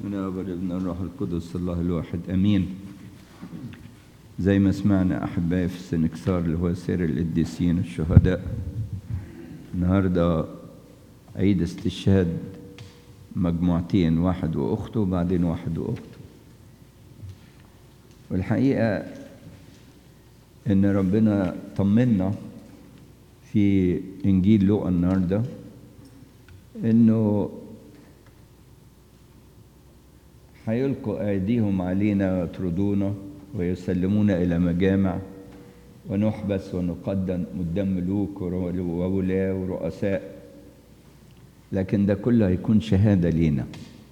من أبر ابن الروح القدس الله الواحد أمين زي ما سمعنا أحبائي في السنكسار اللي هو سير القديسين الشهداء النهاردة عيد استشهاد مجموعتين واحد وأخته وبعدين واحد وأخته والحقيقة إن ربنا طمنا في إنجيل لوقا النهارده إنه هيلقوا أيديهم علينا ويطردونا ويسلمون إلى مجامع ونحبس ونقدم قدام ملوك وولاة ورؤساء لكن ده كله هيكون شهادة لينا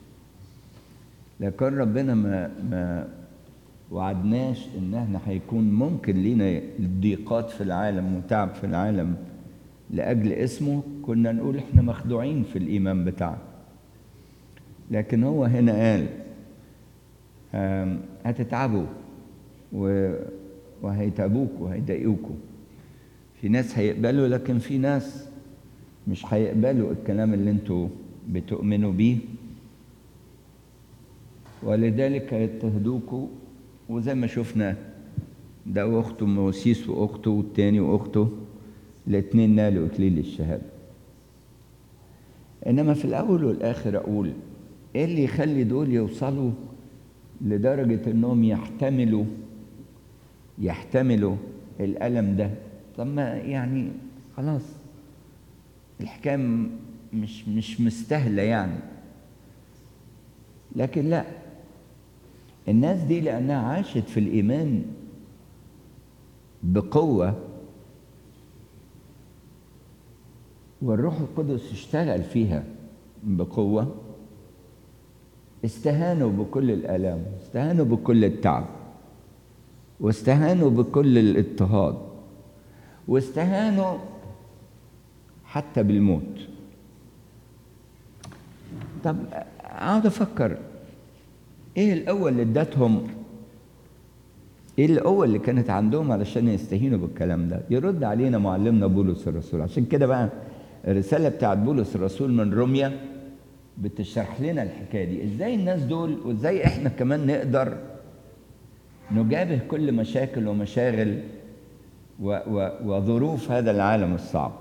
لكن ربنا ما ما وعدناش ان احنا هيكون ممكن لينا ضيقات في العالم وتعب في العالم لاجل اسمه كنا نقول احنا مخدوعين في الايمان بتاعنا لكن هو هنا قال هتتعبوا وهيتعبوكوا وهيضايقوكوا في ناس هيقبلوا لكن في ناس مش هيقبلوا الكلام اللي انتوا بتؤمنوا بيه ولذلك هيضطهدوكوا وزي ما شفنا ده واخته موسيس واخته والتاني واخته الاتنين نالوا اكليل الشهاده انما في الاول والاخر اقول ايه اللي يخلي دول يوصلوا لدرجه انهم يحتملوا يحتملوا الالم ده طب ما يعني خلاص الحكايه مش مش مستاهله يعني لكن لا الناس دي لانها عاشت في الايمان بقوه والروح القدس اشتغل فيها بقوه استهانوا بكل الالام استهانوا بكل التعب واستهانوا بكل الاضطهاد واستهانوا حتى بالموت طب اقعد افكر ايه القوه اللي ادتهم ايه القوه اللي كانت عندهم علشان يستهينوا بالكلام ده يرد علينا معلمنا بولس الرسول عشان كده بقى الرساله بتاعت بولس الرسول من روميا بتشرح لنا الحكايه دي ازاي الناس دول وازاي احنا كمان نقدر نجابه كل مشاكل ومشاغل و و وظروف هذا العالم الصعب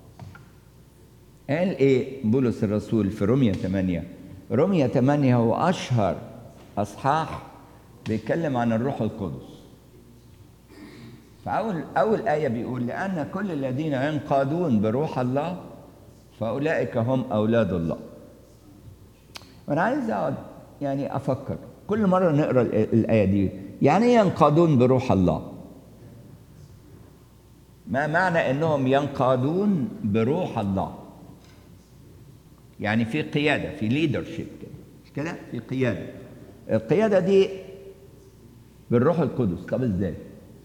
قال ايه بولس الرسول في روميا 8 روميا 8 هو اشهر اصحاح بيتكلم عن الروح القدس فاول اول ايه بيقول لان كل الذين ينقادون بروح الله فاولئك هم اولاد الله وانا عايز اقعد يعني افكر كل مره نقرا الايه دي يعني ايه ينقادون بروح الله ما معنى انهم ينقادون بروح الله يعني في قياده في ليدرشيب كده مش كده في قياده القياده دي بالروح القدس طب ازاي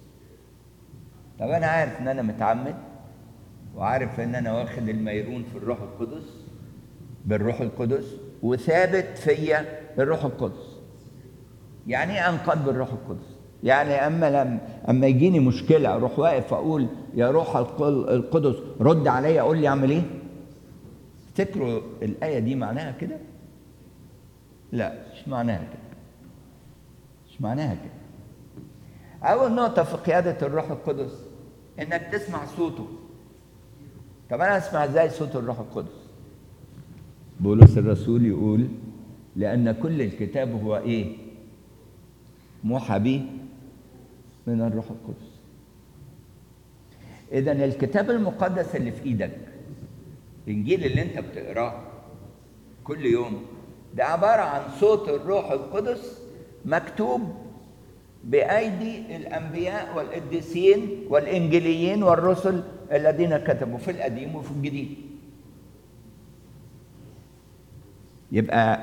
طب انا عارف ان انا متعمد وعارف ان انا واخد الميرون في الروح القدس بالروح القدس وثابت فيا الروح القدس يعني ايه انقاد بالروح القدس يعني اما لم اما يجيني مشكله اروح واقف اقول يا روح القدس رد عليا قول لي اعمل ايه تفتكروا الايه دي معناها كده لا مش معناها كده مش معناها كده اول نقطه في قياده الروح القدس انك تسمع صوته طب انا اسمع ازاي صوت الروح القدس بولس الرسول يقول لان كل الكتاب هو ايه موحى به من الروح القدس اذا الكتاب المقدس اللي في ايدك الانجيل اللي انت بتقراه كل يوم ده عباره عن صوت الروح القدس مكتوب بايدي الانبياء والقديسين والانجيليين والرسل الذين كتبوا في القديم وفي الجديد يبقى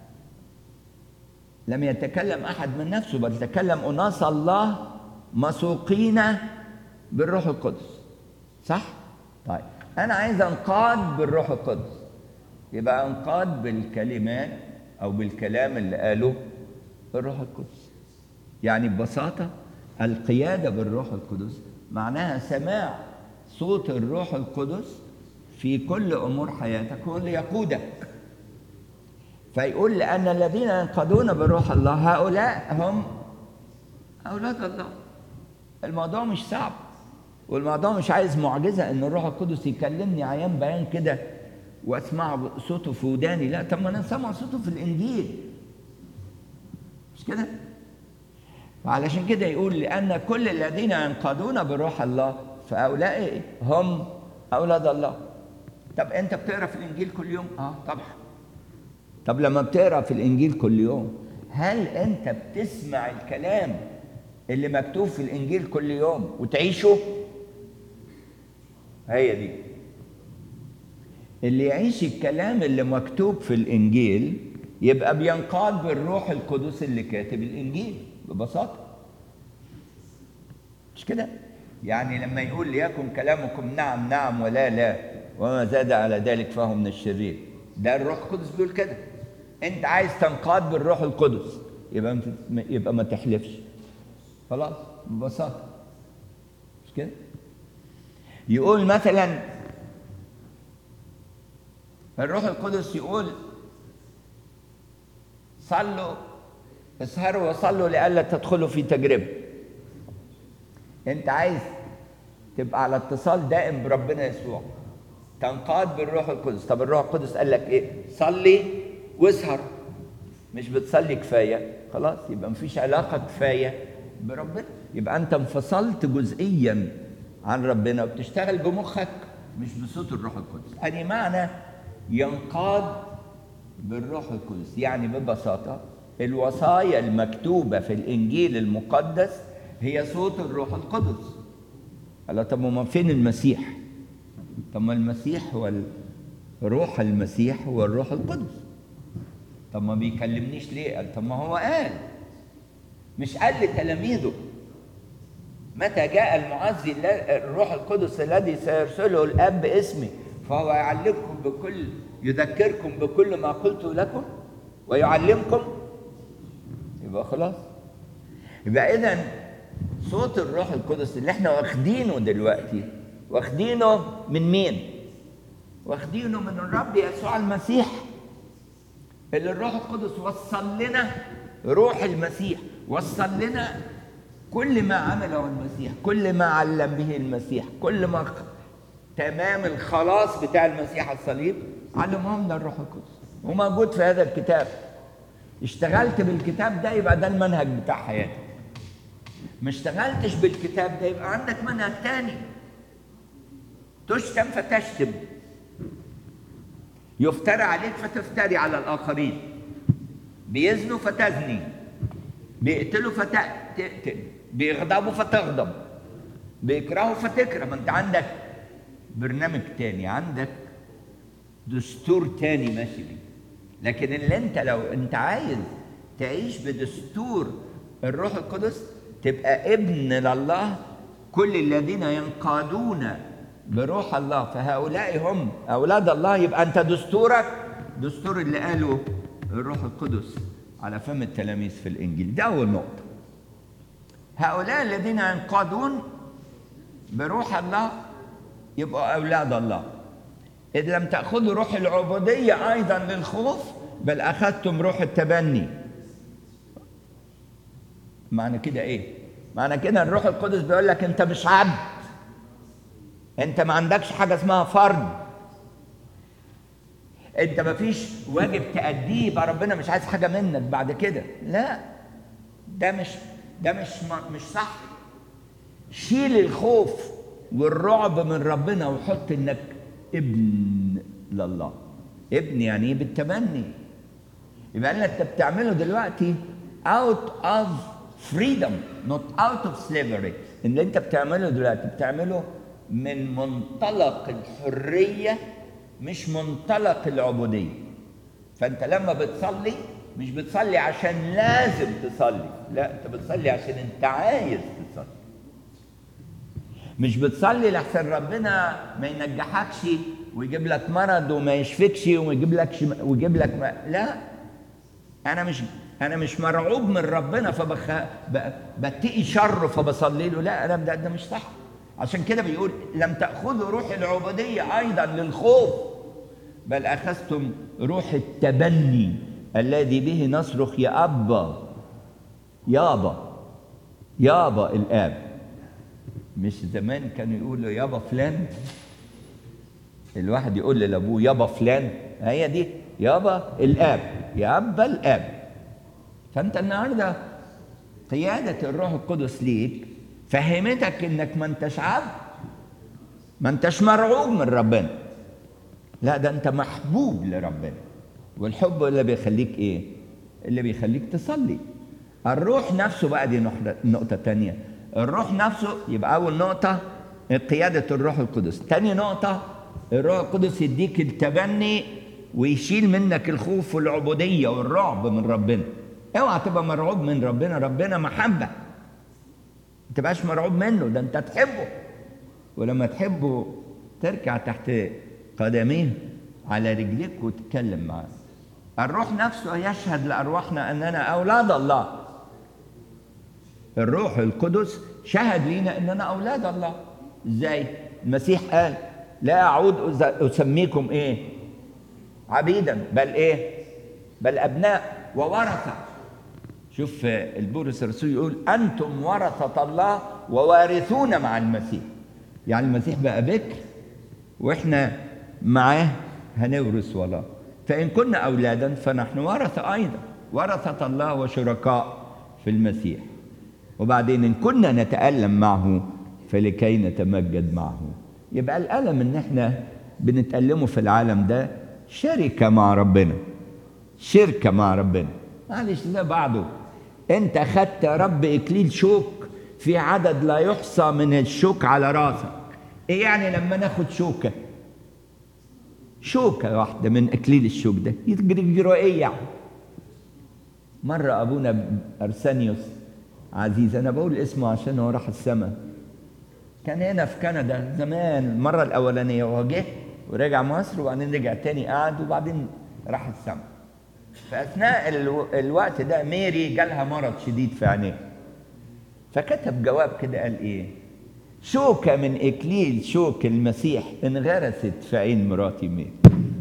لم يتكلم احد من نفسه بل تكلم اناس الله مسوقين بالروح القدس صح طيب انا عايز انقاد بالروح القدس يبقى انقاد بالكلمات او بالكلام اللي قاله الروح القدس يعني ببساطه القياده بالروح القدس معناها سماع صوت الروح القدس في كل امور حياتك هو اللي يقودك فيقول لأن الذين ينقضون بروح الله هؤلاء هم أولاد الله الموضوع مش صعب والموضوع مش عايز معجزة إن الروح القدس يكلمني عيان بيان كده وأسمع صوته في وداني لا طب ما أنا سامع صوته في الإنجيل مش كده؟ وعلشان كده يقول لأن كل الذين ينقضون بروح الله فهؤلاء هم أولاد الله طب أنت بتقرأ في الإنجيل كل يوم؟ آه طبعا طب لما بتقرأ في الإنجيل كل يوم هل أنت بتسمع الكلام اللي مكتوب في الإنجيل كل يوم وتعيشه؟ هي دي اللي يعيش الكلام اللي مكتوب في الإنجيل يبقى بينقاد بالروح القدس اللي كاتب الإنجيل ببساطة مش كده؟ يعني لما يقول ليكن كلامكم نعم نعم ولا لا وما زاد على ذلك فهو من الشرير ده الروح القدس بيقول كده انت عايز تنقاد بالروح القدس يبقى يبقى ما تحلفش خلاص ببساطة مش كده؟ يقول مثلا الروح القدس يقول صلوا اسهروا وصلوا لئلا تدخلوا في تجربه انت عايز تبقى على اتصال دائم بربنا يسوع تنقاد بالروح القدس طب الروح القدس قال لك ايه صلي واسهر مش بتصلي كفايه خلاص يبقى مفيش علاقه كفايه بربنا يبقى انت انفصلت جزئيا عن ربنا وبتشتغل بمخك مش بصوت الروح القدس ادي معنى ينقاد بالروح القدس يعني ببساطه الوصايا المكتوبه في الانجيل المقدس هي صوت الروح القدس قال طب ما فين المسيح طب ما المسيح هو روح المسيح هو الروح القدس طب ما بيكلمنيش ليه قال طب ما هو قال مش قال لتلاميذه متى جاء المعزي الروح القدس الذي سيرسله الاب باسمي فهو يعلمكم بكل يذكركم بكل ما قلت لكم ويعلمكم يبقى خلاص يبقى اذا صوت الروح القدس اللي احنا واخدينه دلوقتي واخدينه من مين واخدينه من الرب يسوع المسيح اللي الروح القدس وصل لنا روح المسيح وصل لنا كل ما عمله المسيح كل ما علم به المسيح كل ما تمام الخلاص بتاع المسيح على الصليب علمه لنا الروح القدس وموجود في هذا الكتاب اشتغلت بالكتاب ده يبقى ده المنهج بتاع حياتك ما اشتغلتش بالكتاب ده يبقى عندك منهج تاني تشتم فتشتم يفترى عليك فتفتري على الآخرين بيزنوا فتزني بيقتلوا فتقتل بيغضبوا فتغضب بيكرهوا فتكره ما انت عندك برنامج تاني عندك دستور تاني ماشي بيه لكن اللي انت لو انت عايز تعيش بدستور الروح القدس تبقى ابن لله كل الذين ينقادون بروح الله فهؤلاء هم اولاد الله يبقى انت دستورك دستور اللي قاله الروح القدس على فم التلاميذ في الانجيل ده اول نقطه هؤلاء الذين ينقادون بروح الله يبقوا اولاد الله اذ لم تاخذوا روح العبوديه ايضا للخوف بل اخذتم روح التبني معنى كده ايه معنى كده الروح القدس بيقول لك انت مش عبد انت ما عندكش حاجه اسمها فرد انت ما فيش واجب تأديه يبقى ربنا مش عايز حاجه منك بعد كده لا ده مش ده مش مش صح شيل الخوف والرعب من ربنا وحط انك ابن لله ابن يعني ايه بالتبني يبقى اللي انت بتعمله دلوقتي out of freedom not out of slavery اللي انت بتعمله دلوقتي بتعمله من منطلق الحريه مش منطلق العبوديه فانت لما بتصلي مش بتصلي عشان لازم تصلي لا انت بتصلي عشان انت عايز تصلي مش بتصلي لحسن ربنا ما ينجحكش ويجيب لك مرض وما يشفكش ويجيب لك شم... ويجيب لك ما... لا انا مش انا مش مرعوب من ربنا فبخ ب... بتقي شره فبصلي له لا انا ده, ده مش صح عشان كده بيقول لم تاخذوا روح العبوديه ايضا للخوف بل اخذتم روح التبني الذي به نصرخ يا أبا يابا يابا الآب مش زمان كانوا يقولوا يابا فلان الواحد يقول لابوه يابا فلان هي دي يابا الاب يا ابا الاب فانت النهارده قياده الروح القدس ليك فهمتك انك ما انتش عبد ما انتش مرعوب من ربنا لا ده انت محبوب لربنا والحب اللي بيخليك ايه اللي بيخليك تصلي الروح نفسه بقى دي نقطه تانية الروح نفسه يبقى اول نقطه قياده الروح القدس تاني نقطه الروح القدس يديك التبني ويشيل منك الخوف والعبوديه والرعب من ربنا اوعى تبقى مرعوب من ربنا ربنا محبه ما تبقاش مرعوب منه ده انت تحبه ولما تحبه تركع تحت قدميه على رجليك وتتكلم معاه الروح نفسه يشهد لارواحنا اننا اولاد الله الروح القدس شهد لينا اننا اولاد الله ازاي المسيح قال لا اعود اسميكم ايه عبيدا بل ايه بل ابناء وورثه شوف البولس الرسول يقول انتم ورثه الله ووارثون مع المسيح يعني المسيح بقى بكر واحنا معاه هنورث والله فان كنا اولادا فنحن ورثه ايضا ورثه الله وشركاء في المسيح وبعدين ان كنا نتالم معه فلكي نتمجد معه يبقى الالم ان احنا بنتالمه في العالم ده شركه مع ربنا شركه مع ربنا معلش ده بعضه انت خدت يا رب اكليل شوك في عدد لا يحصى من الشوك على راسك ايه يعني لما ناخد شوكه شوكه واحده من اكليل الشوك ده يجروا ايه يعني مره ابونا ارسانيوس عزيز انا بقول اسمه عشان هو راح السماء كان هنا في كندا زمان المره الاولانيه وهو جه ورجع مصر وبعدين رجع تاني قعد وبعدين راح السماء فاثناء الو... الوقت ده ميري جالها مرض شديد في عينيها فكتب جواب كده قال ايه شوكة من إكليل شوك المسيح انغرست في عين مراتي ميري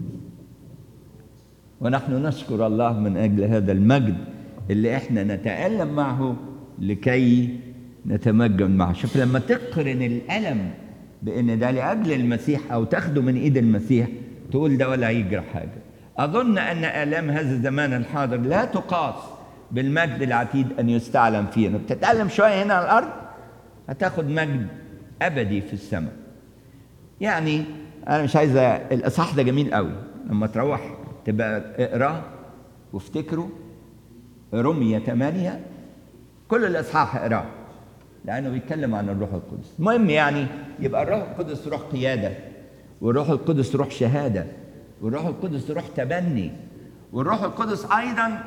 ونحن نشكر الله من أجل هذا المجد اللي احنا نتألم معه لكي نتمجد معه شوف لما تقرن الألم بأن ده لأجل المسيح أو تاخده من إيد المسيح تقول ده ولا يجرى حاجة أظن أن آلام هذا الزمان الحاضر لا تقاس بالمجد العتيد أن يستعلم فينا بتتألم شوية هنا على الأرض هتاخد مجد أبدي في السماء يعني أنا مش عايز الإصحاح ده جميل قوي لما تروح تبقى اقراه وافتكره رمية ثمانية كل الإصحاح اقراه لأنه بيتكلم عن الروح القدس المهم يعني يبقى الروح القدس روح قيادة والروح القدس روح شهادة والروح القدس روح تبني والروح القدس أيضا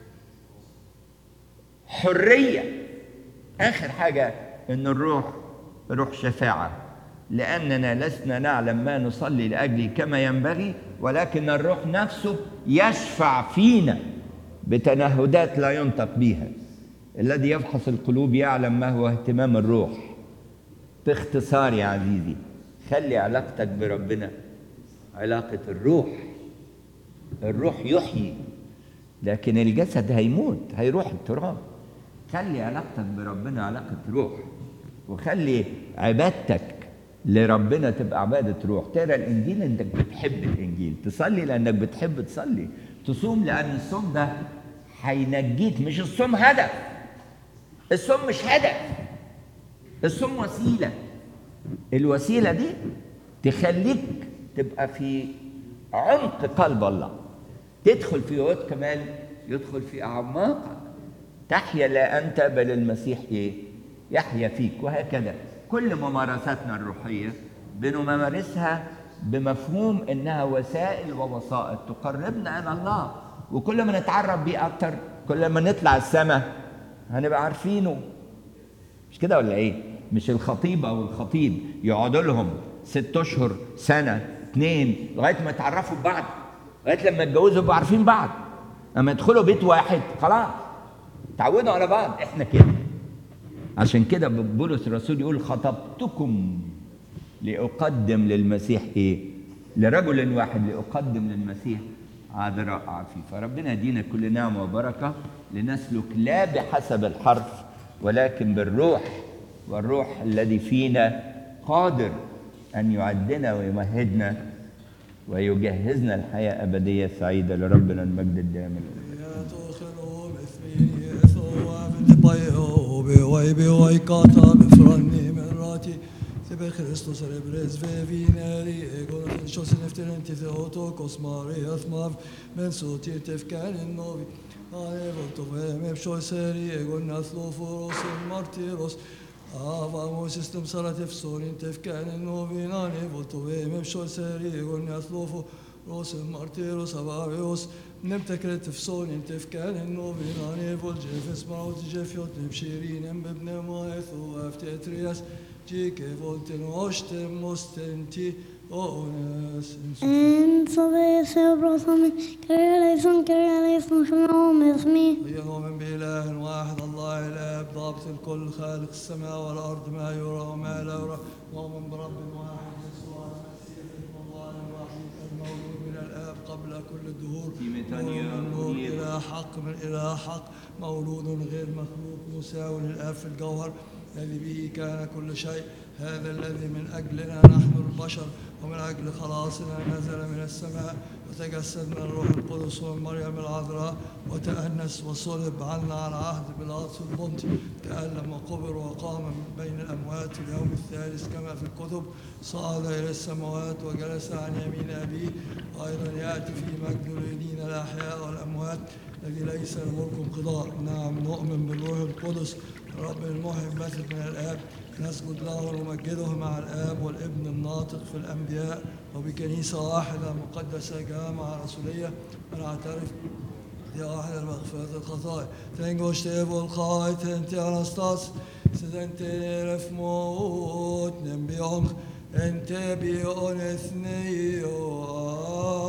حرية آخر حاجة إن الروح روح شفاعة لأننا لسنا نعلم ما نصلي لأجله كما ينبغي ولكن الروح نفسه يشفع فينا بتنهدات لا ينطق بها الذي يفحص القلوب يعلم ما هو اهتمام الروح باختصار يا عزيزي خلي علاقتك بربنا علاقة الروح الروح يحيي لكن الجسد هيموت هيروح التراب خلي علاقتك بربنا علاقة روح وخلي عبادتك لربنا تبقى عبادة روح تقرا الإنجيل لأنك بتحب الإنجيل تصلي لأنك بتحب تصلي تصوم لأن الصوم ده هينجيك مش الصوم هدف الصوم مش هدف الصوم وسيلة الوسيلة دي تخليك تبقى في عمق قلب الله تدخل في وقت كمال يدخل في أعماقك تحيا لا أنت بل المسيح إيه يحيا فيك وهكذا كل ممارساتنا الروحية بنمارسها بمفهوم إنها وسائل ووسائط تقربنا إلى الله وكل ما نتعرف بيه أكتر كل ما نطلع السماء هنبقى عارفينه مش كده ولا إيه؟ مش الخطيبة والخطيب يقعدوا لهم ست أشهر سنة اتنين لغاية ما يتعرفوا ببعض لغاية لما يتجوزوا يبقوا عارفين بعض أما يدخلوا بيت واحد خلاص تعودوا على بعض احنا كده عشان كده بولس الرسول يقول خطبتكم لأقدم للمسيح إيه؟ لرجل واحد لأقدم للمسيح عذراء عفيفة ربنا يدينا كل نعمة وبركة لنسلك لا بحسب الحرف ولكن بالروح والروح الذي فينا قادر أن يعدنا ويمهدنا ويجهزنا الحياة أبدية سعيدة لربنا المجد الدائم يتوخلوا مثلي يثوا من طيو بوي بوي كاتا بفرني من راتي تبي خريستوس ريبريز في فيناري ايغون شوس نفتر انت ثيوتو كوسماري اثماف من صوتي تفكان النوبي آني فولتو فهم بشوي ساري ايغون ناثلو فوروس المارتيروس Ava mo sistem saratif sorin tefkan novi nani volto ve mem shol seri gon yaslofo روس مارتيروس اباريوس نبتكرت في صون تفكان النوبي ناني فول جيفس ماوت جيفيوت بشيرين بابن مايث وافتترياس جيك فولتن وشتم مستنتي اونس En så vi ser bra som Karelison, Karelison, Shalom is me. يؤمن بإله واحد الله الآب ضابط الكل خالق السماء والأرض ما يرى وما لا يرى مؤمن برب واحد يسوع المسيح ابن الله الوحيد المولود من الآب قبل كل الدهور نور من نور إلى حق من إلى حق مولود غير مخلوق مساو للآب في الجوهر الذي به كان كل شيء هذا الذي من أجلنا نحن البشر ومن أجل خلاصنا نزل من السماء وتجسد من الروح القدس ومن مريم العذراء وتأنس وصلب عنا على عهد بلاطس البنطي تألم وقبر وقام من بين الأموات في اليوم الثالث كما في الكتب صعد إلى السماوات وجلس عن يمين أبيه أيضا يأتي في مجد اليدين الأحياء والأموات الذي ليس له ملك انقضاء نعم نؤمن بالروح القدس رب المحب مثل من الآب نسجد له ونمجده مع الآب والابن الناطق في الأنبياء وبكنيسة واحدة مقدسة جامعة رسولية ونعترف يا واحد المغفرة الخطايا تنجوش تيبو الخاي تنتي أنستاس سدنتي رف موت نبيهم انت بيون اثنيو